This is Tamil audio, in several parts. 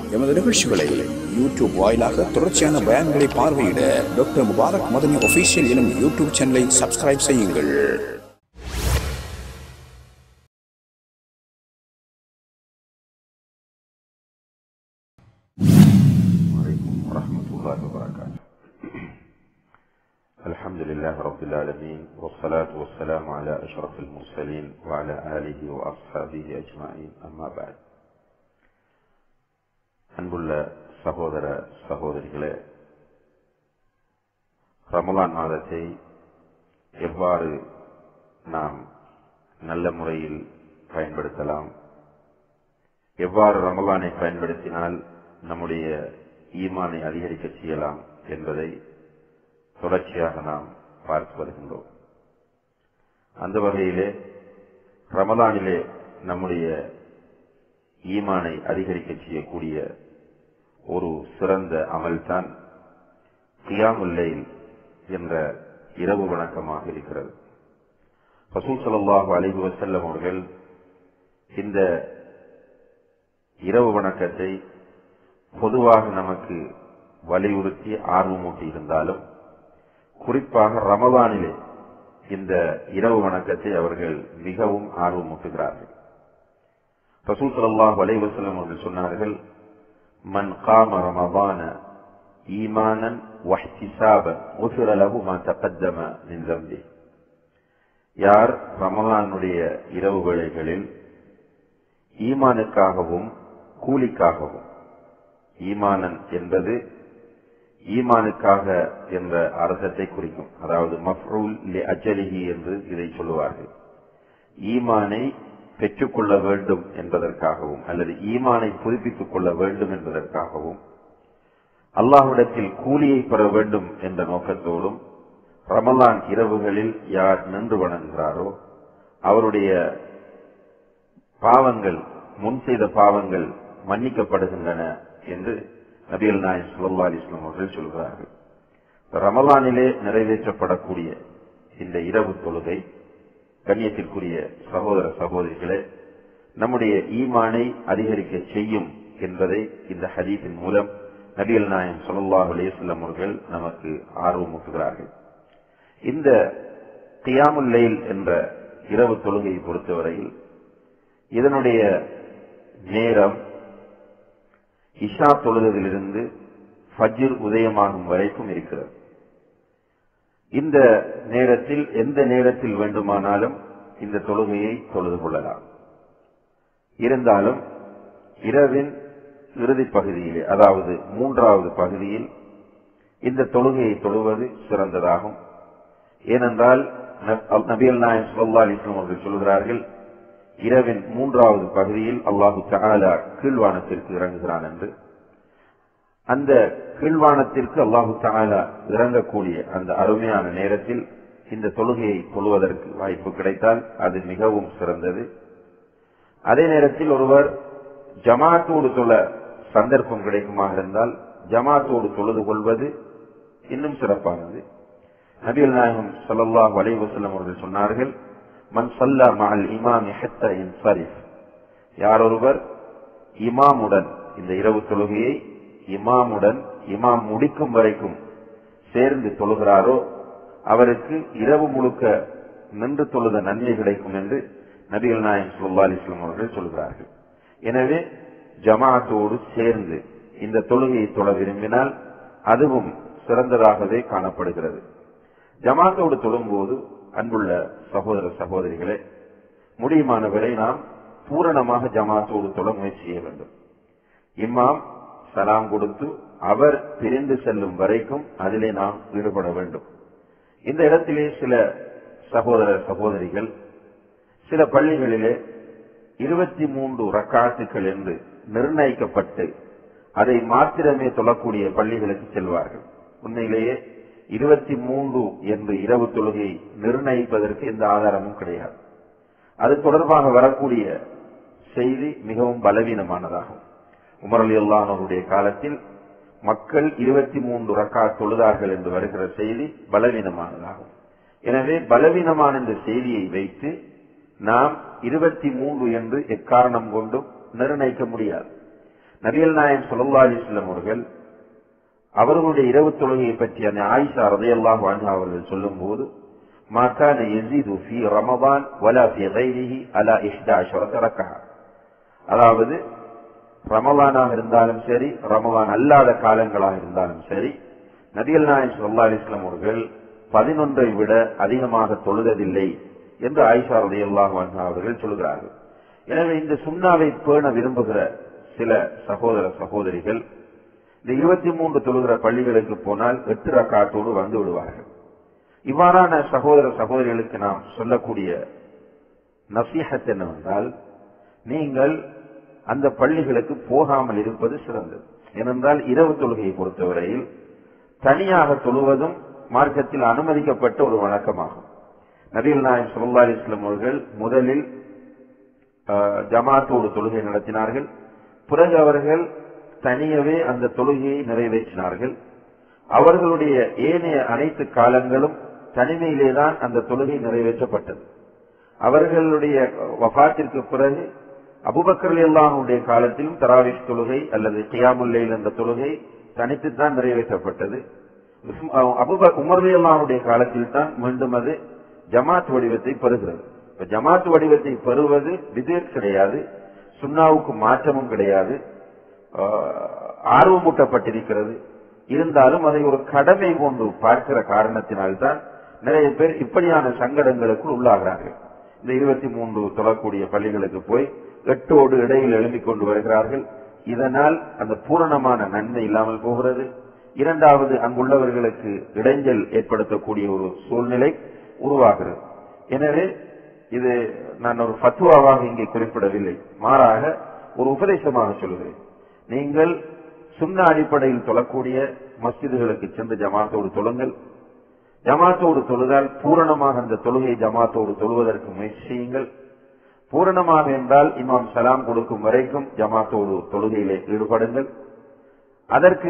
எமது நிகழ்ச்சிகளை யூடியூப் வாயிலாக தொடர்ச்சியான பயான்களை பார்வையிட டாக்டர் முபாரக் மதனி ஒஃபீஷியல் எனும் யூடியூப் சேனலை சப்ஸ்கிரைப் செய்யுங்கள் عليكم ورحمة الله وبركاته الحمد لله رب العالمين والصلاة والسلام على أشرف المرسلين وعلى آله وأصحابه أجمعين أما بعد அன்புள்ள சகோதர சகோதரிகளே ரமலான் மாதத்தை எவ்வாறு நாம் நல்ல முறையில் பயன்படுத்தலாம் எவ்வாறு ரமலானை பயன்படுத்தினால் நம்முடைய ஈமானை அதிகரிக்க செய்யலாம் என்பதை தொடர்ச்சியாக நாம் பார்த்து வருகின்றோம் அந்த வகையிலே ரமலானிலே நம்முடைய ஈமானை அதிகரிக்க செய்யக்கூடிய ஒரு சிறந்த அமல்தான் கியாமுல்லைல் என்ற இரவு வணக்கமாக இருக்கிறது ரசூல் ஸல்லல்லாஹு அலைஹி வஸல்லம் அவர்கள் இந்த இரவு வணக்கத்தை பொதுவாக நமக்கு வலியுறுத்தி ஆர்வமூட்டி இருந்தாலும் குறிப்பாக ரமதானிலே இந்த இரவு வணக்கத்தை அவர்கள் மிகவும் ஆர்வமூட்டுகிறார்கள் ரசூல் ஸல்லல்லாஹு அலைஹி வஸல்லம் அவர்கள் சொன்னார்கள் மன் காம ரமதான ஈமானன் வஹ்திசாபன் غفر له ما تقدم من ذنبه யார் ரமலானுடைய இரவு வேளைகளில் ஈமானுக்காகவும் கூலிக்காகவும் ஈமானன் என்பது ஈமானுக்காக என்ற அர்த்தத்தை குறிக்கும் அதாவது மஃரூல் லி அஜலிஹி என்று இதை சொல்லுவார்கள் ஈமானை பெற்றுக்கொள்ள வேண்டும் என்பதற்காகவும் அல்லது ஈமானை புதுப்பித்துக் கொள்ள வேண்டும் என்பதற்காகவும் அல்லாஹ்விடத்தில் கூலியை பெற வேண்டும் என்ற நோக்கத்தோடும் ரமலான் இரவுகளில் யார் நின்று வணங்குகிறாரோ அவருடைய பாவங்கள் முன் செய்த பாவங்கள் மன்னிக்கப்படுகின்றன என்று நபிகள் நாயன் சுல்லா அலிஸ்லாம் அவர்கள் சொல்கிறார்கள் ரமலானிலே நிறைவேற்றப்படக்கூடிய இந்த இரவு தொழுகை கண்ணியத்திற்குரிய சகோதர சகோதரிகளே நம்முடைய ஈமானை அதிகரிக்க செய்யும் என்பதை இந்த ஹதீஸின் மூலம் நபிகள் நாயம் சொல்லல்லாஹ் அலிஸ்லாம் அவர்கள் நமக்கு ஆர்வமூட்டுகிறார்கள் இந்த கியாமுல்லைல் என்ற இரவு தொழுகையை பொறுத்தவரையில் இதனுடைய நேரம் இஷா தொழுதலிலிருந்து ஃபஜ்ர் உதயமாகும் வரைக்கும் இருக்கிறது இந்த நேரத்தில் எந்த நேரத்தில் வேண்டுமானாலும் இந்த தொழுகையை தொழுது கொள்ளலாம் இருந்தாலும் இரவின் இறுதி பகுதியிலே அதாவது மூன்றாவது பகுதியில் இந்த தொழுகையை தொழுவது சிறந்ததாகும் ஏனென்றால் நபியல் நாயம் சுல்லா அலிஸ்லாம் அவர்கள் சொல்கிறார்கள் இரவின் மூன்றாவது பகுதியில் அல்லாஹு தஆலா கீழ்வானத்திற்கு இறங்குகிறான் என்று அந்த கீழ்வானத்திற்கு அல்லாஹு தஆலா இறங்கக்கூடிய அந்த அருமையான நேரத்தில் இந்த தொழுகையை தொழுவதற்கு வாய்ப்பு கிடைத்தால் அது மிகவும் சிறந்தது அதே நேரத்தில் ஒருவர் ஜமாத்தோடு தொழ சந்தர்ப்பம் கிடைக்குமாக இருந்தால் ஜமாத்தோடு தொழுது கொள்வது இன்னும் சிறப்பானது நபிகள் நாயகம் ஸல்லல்லாஹு அலைஹி வஸல்லம் அவர்கள் சொன்னார்கள் மன் சல்லா மஅல் இமாமி ஹத்தா இன்சரிஃப் யார் ஒருவர் இமாமுடன் இந்த இரவு தொழுகையை இமாமுடன் இமாம் முடிக்கும் வரைக்கும் சேர்ந்து தொழுகிறாரோ அவருக்கு இரவு முழுக்க நின்று தொழுத நன்மை கிடைக்கும் என்று நபிகள் நாயம் சுல்லா அலிஸ்லாம் அவர்கள் சொல்கிறார்கள் எனவே ஜமாத்தோடு சேர்ந்து இந்த தொழுகையை தொழ விரும்பினால் அதுவும் சிறந்ததாகவே காணப்படுகிறது ஜமாத்தோடு தொழும்போது அன்புள்ள சகோதர சகோதரிகளே முடியுமானவரை நாம் பூரணமாக ஜமாத்தோடு தொழ முயற்சி செய்ய வேண்டும் இம்மாம் சலாம் கொடுத்து அவர் பிரிந்து செல்லும் வரைக்கும் அதிலே நாம் ஈடுபட வேண்டும் இந்த இடத்திலே சில சகோதர சகோதரிகள் சில பள்ளிகளிலே இருபத்தி மூன்று ரக்காத்துக்கள் என்று நிர்ணயிக்கப்பட்டு அதை மாத்திரமே தொழக்கூடிய பள்ளிகளுக்கு செல்வார்கள் உண்மையிலேயே இருபத்தி மூன்று என்று இரவு தொழுகையை நிர்ணயிப்பதற்கு எந்த ஆதாரமும் கிடையாது அது தொடர்பாக வரக்கூடிய செய்தி மிகவும் பலவீனமானதாகும் உமர் அலி அல்லானவருடைய காலத்தில் மக்கள் இருபத்தி மூன்று ரக்கா தொழுதார்கள் என்று வருகிற செய்தி பலவீனமானதாகும் எனவே பலவீனமான இந்த செய்தியை வைத்து நாம் இருபத்தி மூன்று என்று எக்காரணம் கொண்டும் நிர்ணயிக்க முடியாது நபிகள் நாயகம் ஸல்லல்லாஹு அலைஹி வஸல்லம் அவர்கள் அவர்களுடைய இரவு தொழுகையை பற்றி அந்த ஆயிஷா ரலியல்லாஹு அன்ஹா அவர்கள் சொல்லும்போது ما كان يزيد في رمضان ولا في غيره على 11 ركعه அதாவது ரமலானாக இருந்தாலும் சரி ரமலான் அல்லாத காலங்களாக இருந்தாலும் சரி நபிகள் நாயகம் ஸல்லல்லாஹு அலைஹி வஸல்லம் அவர்கள் பதினொன்றை விட அதிகமாக தொழுததில்லை என்று ஆயிஷா ரலியல்லாஹு அன்ஹா அவர்கள் சொல்கிறார்கள் எனவே இந்த சுண்ணாவை பேண விரும்புகிற சில சகோதர சகோதரிகள் இந்த இருபத்தி மூன்று தொழுகிற பள்ளிகளுக்கு போனால் எட்டு ரக்காத்தோடு வந்து விடுவார்கள் இவ்வாறான சகோதர சகோதரிகளுக்கு நாம் சொல்லக்கூடிய நசீஹத் என்னவென்றால் நீங்கள் அந்த பள்ளிகளுக்கு போகாமல் இருப்பது சிறந்தது ஏனென்றால் இரவு தொழுகையை பொறுத்தவரையில் தனியாக தொழுவதும் மார்க்கத்தில் அனுமதிக்கப்பட்ட ஒரு வழக்கமாகும் நபிகள் நாயம் சுல்லா அலிஸ்லாம் அவர்கள் முதலில் ஆஹ், ஜமாத்தோடு தொழுகை நடத்தினார்கள் பிறகு அவர்கள் தனியவே அந்த தொழுகையை நிறைவேற்றினார்கள் அவர்களுடைய ஏனைய அனைத்து காலங்களும் தனிமையிலேதான் அந்த தொழுகை நிறைவேற்றப்பட்டது அவர்களுடைய வஃபாத்திற்கு பிறகு அபுபக்கர் அல்லாஹுடைய காலத்திலும் தராவிஷ் தொழுகை அல்லது கியாமுல்லைல் என்ற தொழுகை தனித்துத்தான் நிறைவேற்றப்பட்டது உஸ்ம- அபுப உமர் அல்லாஹுடைய காலத்தில் தான் மீண்டும் அது ஜமாத் வடிவத்தை பெறுகிறது இப்ப ஜமாத் வடிவத்தை பெறுவது விதேத் கிடையாது சுன்னாவுக்கு மாற்றமும் கிடையாது ஆஹ், ஆர்வமூட்டப்பட்டிருக்கிறது இருந்தாலும் அதை ஒரு கடமை போன்று பார்க்கிற காரணத்தினால்தான் நிறைய பேர் இப்படியான சங்கடங்களுக்குள் உள்ளாகிறார்கள் இந்த இருபத்தி மூன்று தொழக்கூடிய பள்ளிகளுக்கு போய் எட்டோடு இடையில் எழும்பிக் கொண்டு வருகிறார்கள் இதனால் அந்த பூரணமான நன்மை இல்லாமல் போகிறது இரண்டாவது அங்குள்ளவர்களுக்கு இடைஞ்சல் ஏற்படுத்தக்கூடிய ஒரு சூழ்நிலை உருவாகிறது எனவே இது நான் ஒரு ஃபத்துவாவாக இங்கே குறிப்பிடவில்லை மாறாக ஒரு உபதேசமாக சொல்கிறேன் நீங்கள் சுண்ண அடிப்படையில் தொழக்கூடிய மஸ்ஜிதுகளுக்கு சென்று ஜமாத்தோடு தொழுங்கள் ஜமாத்தோடு தொழுதால் பூரணமாக அந்த தொழுகை ஜமாத்தோடு தொழுவதற்கு முயற்சி செய்யுங்கள் பூரணமாக என்றால் இமாம் சலாம் கொடுக்கும் வரைக்கும் ஜமாத்தோடு தொழுகையிலே ஈடுபடுங்கள் அதற்கு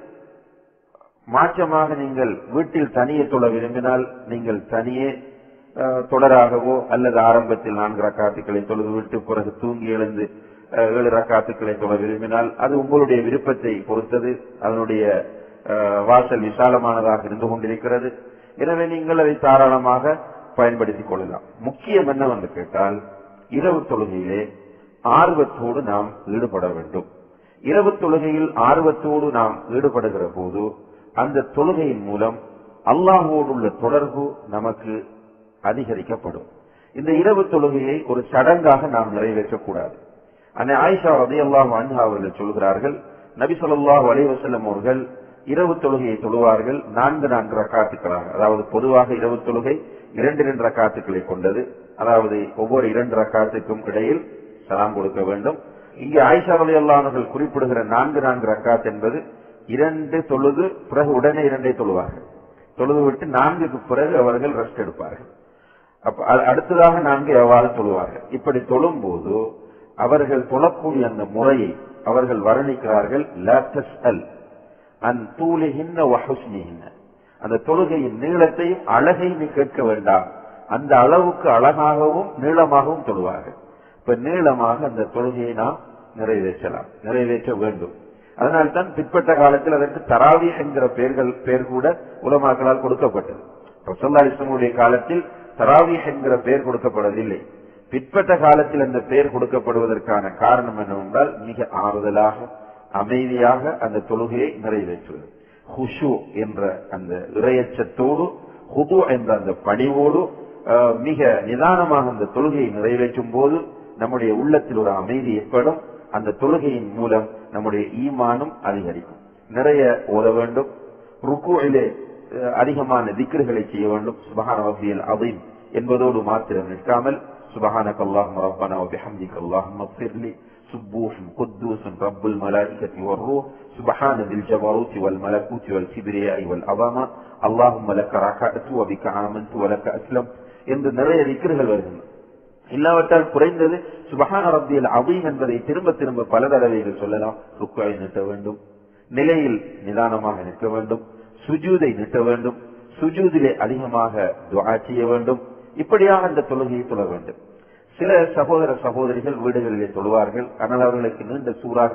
மாற்றமாக நீங்கள் வீட்டில் தனியே தொழ விரும்பினால் நீங்கள் தனியே அஹ், தொடராகவோ அல்லது ஆரம்பத்தில் நான்கு ரக்காத்துக்களை தொழுது விட்டு பிறகு தூங்கி எழுந்து அஹ், ஏழு ரக்காத்துக்களை தொழ விரும்பினால் அது உங்களுடைய விருப்பத்தை பொறுத்தது அதனுடைய அஹ், வாசல் விசாலமானதாக இருந்து கொண்டிருக்கிறது எனவே நீங்கள் அதை தாராளமாக பயன்படுத்திக் கொள்ளலாம் முக்கியம் என்னவென்று கேட்டால் இரவு தொழுகையிலே ஆர்வத்தோடு நாம் ஈடுபட வேண்டும் இரவு தொழுகையில் ஆர்வத்தோடு நாம் ஈடுபடுகிற போது அந்த தொழுகையின் மூலம் அல்லாஹோடு உள்ள தொடர்பு நமக்கு அதிகரிக்கப்படும் இந்த இரவு தொழுகையை ஒரு சடங்காக நாம் நிறைவேற்றக்கூடாது அன்னை ஆயிஷா ரதியல்லாஹு அன்ஹா அவர்கள் சொல்கிறார்கள் நபி ஸல்லல்லாஹு அலைஹி வஸல்லம் அவர்கள் இரவு தொழுகையை தொழுவார்கள் நான்கு நான்கு ரக்காத்துக்களாக அதாவது பொதுவாக இரவு தொழுகை இரண்டு இரண்டு ரக்காத்துக்களை கொண்டது அதாவது ஒவ்வொரு இரண்டு ரக்காத்துக்கும் இடையில் சலாம் கொடுக்க வேண்டும் இங்கே ஆயிஷா ரலியல்லாஹு அவர்கள் குறிப்பிடுகிற நான்கு நான்கு ரக்காத் என்பது இரண்டு தொழுது பிறகு உடனே இரண்டை தொழுவார்கள் தொழுது விட்டு நான்குக்கு பிறகு அவர்கள் ரெஸ்ட் எடுப்பார்கள் அப்ப அ- அடுத்ததாக நான்கு எவ்வாறு தொழுவார்கள் இப்படி தொழும்போது அவர்கள் தொழக்கூடிய அந்த முறையை அவர்கள் வர்ணிக்கிறார்கள் லா தஸ்அல் அன் தூலிஹின்ன வஹுஸ்னிஹின்ன அந்த தொழுகையின் நீளத்தையும் அழகையும் நீ கேட்க வேண்டாம் அந்த அளவுக்கு அழகாகவும் நீளமாகவும் தொழுவார்கள் இப்ப நீளமாக அந்த தொழுகையை நாம் நிறைவேற்றலாம் நிறைவேற்ற வேண்டும் அதனால்தான் பிற்பட்ட காலத்தில் அதற்கு தராவி என்கிற பெயர்கள் பெயர் கூட உலமாக்களால் கொடுக்கப்பட்டது ரசல்லா இஸ்லமுடைய காலத்தில் தராவி என்கிற பெயர் கொடுக்கப்படவில்லை பிற்பட்ட காலத்தில் அந்த பெயர் கொடுக்கப்படுவதற்கான காரணம் என்னவென்றால் மிக ஆறுதலாக அமைதியாக அந்த தொழுகையை நிறைவேற்றுவது ஹுஷு என்ற அந்த இறையச்சத்தோடு ஹுது என்ற அந்த பணிவோடு அஹ், மிக நிதானமாக அந்த தொழுகையை நிறைவேற்றும் போது நம்முடைய உள்ளத்தில் ஒரு அமைதி ஏற்படும் அந்த தொழுகையின் மூலம் நம்முடைய ஈமானும் அதிகரிக்கும் நிறைய ஓத வேண்டும் ருக்குவிலே அஹ், அதிகமான திக்ருகளை செய்ய வேண்டும் சுபஹான ரப்பியல் அதீம் என்பதோடு மாத்திரம் நிற்காமல் சுபஹானக அல்லாஹும்ம ரப்பனா வ பிஹம்திக அல்லாஹும்ம اغفر لي سبوح قدوس رب الملائكة والروح سبحان ذي الجبروت والملكوت والكبرياء والعظمة اللهم لك ركعت وبك آمنت ولك أسلمت என்று நிறைய திக்ருகள் வருகின்றன இல்லாவிட்டால் குறைந்தது சுபஹான ரப்பியல் அதீம் என்பதை திரும்ப திரும்ப பல தடவைகள் சொல்லலாம் ருக்குவை நிற்க வேண்டும் நிலையில் நிதானமாக நிற்க வேண்டும் சுஜூதை நிற்க வேண்டும் சுஜூதிலே அதிகமாக துஆ செய்ய வேண்டும் இப்படியாக அந்த தொழுகையை தொழ வேண்டும் சில சகோதர சகோதரிகள் வீடுகளிலே தொழுவார்கள் ஆனால் அவர்களுக்கு நீண்ட சூறாக்கள்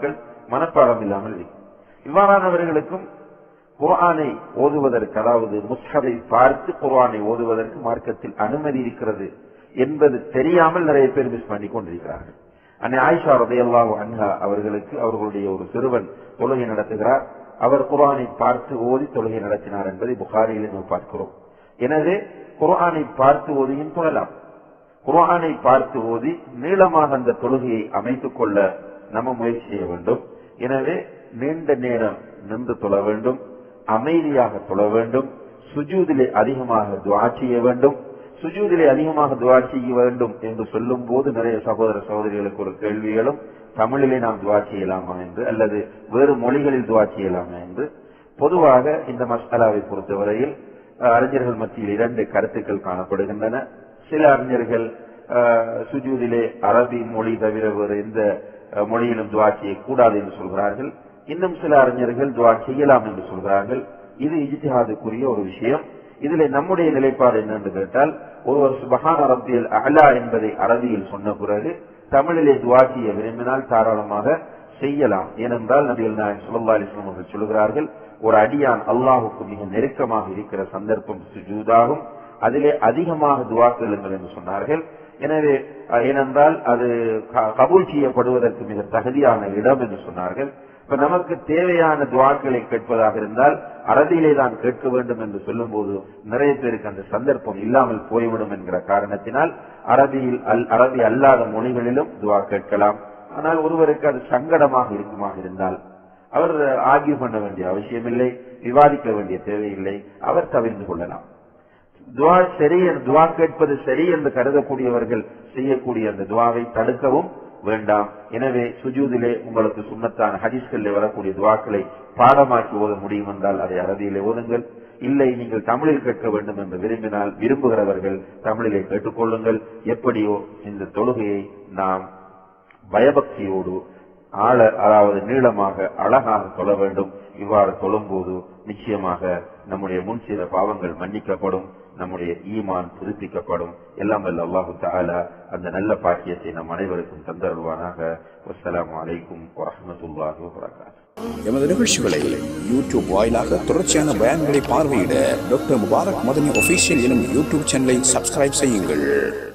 மனப்பாடம் இல்லாமல் இருக்கும் இவ்வாறானவர்களுக்கும் குர்ஆனை ஓதுவதற்கு அதாவது முஸ்ஹபை பார்த்து குர்ஆனை ஓதுவதற்கு மார்க்கத்தில் அனுமதி இருக்கிறது என்பது தெரியாமல் நிறைய பேர் மிஸ் பண்ணி கொண்டிருக்கிறார்கள் அன்னை ஆயிஷா ரதையல்லாஹு அன்ஹா அவர்களுக்கு அவர்களுடைய ஒரு சிறுவன் தொழுகை நடத்துகிறார் அவர் குர்ஆனை பார்த்து ஓதி தொழுகை நடத்தினார் என்பதை புகாரியில் நாம் பார்க்கிறோம் எனவே குர்ஆனை பார்த்து ஓதியும் தொழலாம் குர்ஆனை பார்த்து ஓதி நீளமாக அந்த தொழுகையை அமைத்துக் கொள்ள நம்ம முயற்சி செய்ய வேண்டும் எனவே நீண்ட நேரம் நின்று தொழ வேண்டும் அமைதியாக தொழ வேண்டும் சுஜூதிலே அதிகமாக துவா செய்ய வேண்டும் சுஜூதிலே அதிகமாக துவா செய்ய வேண்டும் என்று சொல்லும் போது நிறைய சகோதர சகோதரிகளுக்கு ஒரு கேள்விகளும் தமிழிலே நாம் துவா செய்யலாமா என்று அல்லது வேறு மொழிகளில் துவா செய்யலாமா என்று பொதுவாக இந்த மசாலாவை பொறுத்தவரையில் அஹ், அறிஞர்கள் மத்தியில் இரண்டு கருத்துக்கள் காணப்படுகின்றன சில அறிஞர்கள் அஹ், சுஜூதிலே அரபி மொழி தவிர வேறு எந்த அஹ், மொழியிலும் துவா செய்யக்கூடாது என்று சொல்கிறார்கள் இன்னும் சில அறிஞர்கள் துவா செய்யலாம் என்று சொல்கிறார்கள் இது இஜ்திஹாதுக்குரிய ஒரு விஷயம் இதிலே நம்முடைய நிலைப்பாடு என்னென்று கேட்டால் ஒருவர் சுபஹான ரப்பியல் அலா என்பதை அரபியில் சொன்ன பிறகு தமிழிலே துவா செய்ய விரும்பினால் தாராளமாக செய்யலாம் ஏனென்றால் நபிகள் நாயகம் ஸல்லல்லாஹு அலைஹி வஸல்லம் அவர்கள் சொல்கிறார்கள் ஒரு அடியான் அல்லாஹுக்கு மிக நெருக்கமாக இருக்கிற சந்தர்ப்பம் சுஜூதாகும் அதிலே அதிகமாக துவா கேளுங்கள் என்று சொன்னார்கள் எனவே அஹ், ஏனென்றால் அது க- கபூல் செய்யப்படுவதற்கு மிக தகுதியான இடம் என்று சொன்னார்கள் இப்ப நமக்கு தேவையான துவாக்களை கேட்பதாக இருந்தால் அரபியிலே தான் கேட்க வேண்டும் என்று சொல்லும்போது நிறைய பேருக்கு அந்த சந்தர்ப்பம் இல்லாமல் போய்விடும் என்கிற காரணத்தினால் அரபியில் அல் அரபி அல்லாத மொழிகளிலும் துவா கேட்கலாம் ஆனால் ஒருவருக்கு அது சங்கடமாக இருக்குமாக இருந்தால் அவர் ஆகிய பண்ண வேண்டிய அவசியமில்லை விவாதிக்க வேண்டிய தேவையில்லை அவர் தவிர்த்து கொள்ளலாம் துவா சரி என்று துவா கேட்பது சரி என்று கருதக்கூடியவர்கள் செய்யக்கூடிய அந்த துவாவை தடுக்கவும் வேண்டாம் எனவே சுஜூதிலே உங்களுக்கு சுண்ணத்தான ஹதீஸ்களில் வரக்கூடிய துவாக்களை பாடமாக்கி ஓத முடியும் என்றால் அதை அரபியிலே ஓதுங்கள் இல்லை நீங்கள் தமிழில் கேட்க வேண்டும் என்று விரும்பினால் விரும்புகிறவர்கள் தமிழிலே கேட்டுக்கொள்ளுங்கள் எப்படியோ இந்த தொழுகையை நாம் பயபக்தியோடு ஆழ அதாவது நீளமாக அழகாக தொழ வேண்டும் இவ்வாறு தொழும்போது நிச்சயமாக நம்முடைய முன் செய்த பாவங்கள் மன்னிக்கப்படும் நம்முடைய ஈமான் புதுப்பிக்கப்படும் எல்லாம் வல்ல அல்லாஹு தஆலா அந்த நல்ல பாக்கியத்தை நம் அனைவருக்கும் தந்தருள்வானாக வஸ்ஸலாமு அலைக்கும் வரஹ்மத்துல்லாஹி வபரகாத்துஹு எமது நிகழ்ச்சிகளை யூடியூப் வாயிலாக தொடர்ச்சியான பயான்களை பார்வையிட டாக்டர் முபாரக் மதனி ஒஃபீஷியல் எனும் யூடியூப் சேனலை சப்ஸ்கிரைப் செய்யுங்கள்